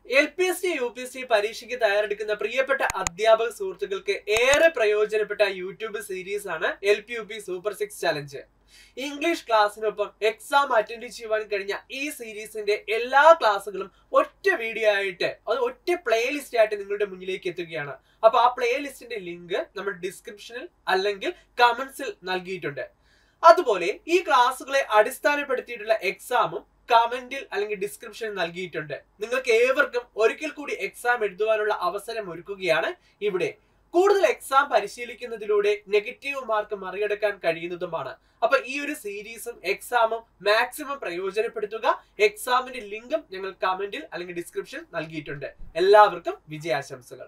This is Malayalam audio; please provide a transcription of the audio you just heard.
L P S C U P S C പരീക്ഷയ്ക്ക് തയ്യാറെടുക്കുന്ന പ്രിയപ്പെട്ട അധ്യാപക സുഹൃത്തുക്കൾക്ക് ഏറെ പ്രയോജനപ്പെട്ട യൂട്യൂബ് സീരീസ് ആണ് L P U P super six challenge English ക്ലാസ്സിനൊപ്പം എക്സാം അറ്റൻഡ് ചെയ്യുവാൻ കഴിഞ്ഞ ഈ സീരീസിന്റെ എല്ലാ ക്ലാസ്സുകളും ഒറ്റ വീഡിയോ ആയിട്ട് അത് ഒറ്റ പ്ലേലിസ്റ്റ് ആയിട്ട് നിങ്ങളുടെ മുന്നിലേക്ക് എത്തുകയാണ് അപ്പൊ ആ പ്ലേലിസ്റ്റിന്റെ ലിങ്ക് നമ്മൾ ഡിസ്ക്രിപ്ഷനിൽ അല്ലെങ്കിൽ കമന്റ്സിൽ നൽകിയിട്ടുണ്ട് അതുപോലെ ഈ ക്ലാസ്സുകളെ അടിസ്ഥാനപ്പെടുത്തിയിട്ടുള്ള എക്സാമും കമന്റിൽ അല്ലെങ്കിൽ ഡിസ്ക്രിപ്ഷനിൽ നൽകിയിട്ടുണ്ട് നിങ്ങൾക്ക് ഏവർക്കും ഒരിക്കൽ കൂടി എക്സാം എഴുതുവാനുള്ള അവസരം ഒരുക്കുകയാണ് ഇവിടെ കൂടുതൽ എക്സാം പരിശീലിക്കുന്നതിലൂടെ നെഗറ്റീവ് മാർക്ക് മറികടക്കാൻ കഴിയുന്നതുമാണ് അപ്പൊ ഈ ഒരു സീരീസും എക്സാമും മാക്സിമം പ്രയോജനപ്പെടുത്തുക എക്സാമിന്റെ ലിങ്കും ഞങ്ങൾ കമന്റിൽ അല്ലെങ്കിൽ ഡിസ്ക്രിപ്ഷൻ നൽകിയിട്ടുണ്ട് എല്ലാവർക്കും വിജയാശംസകൾ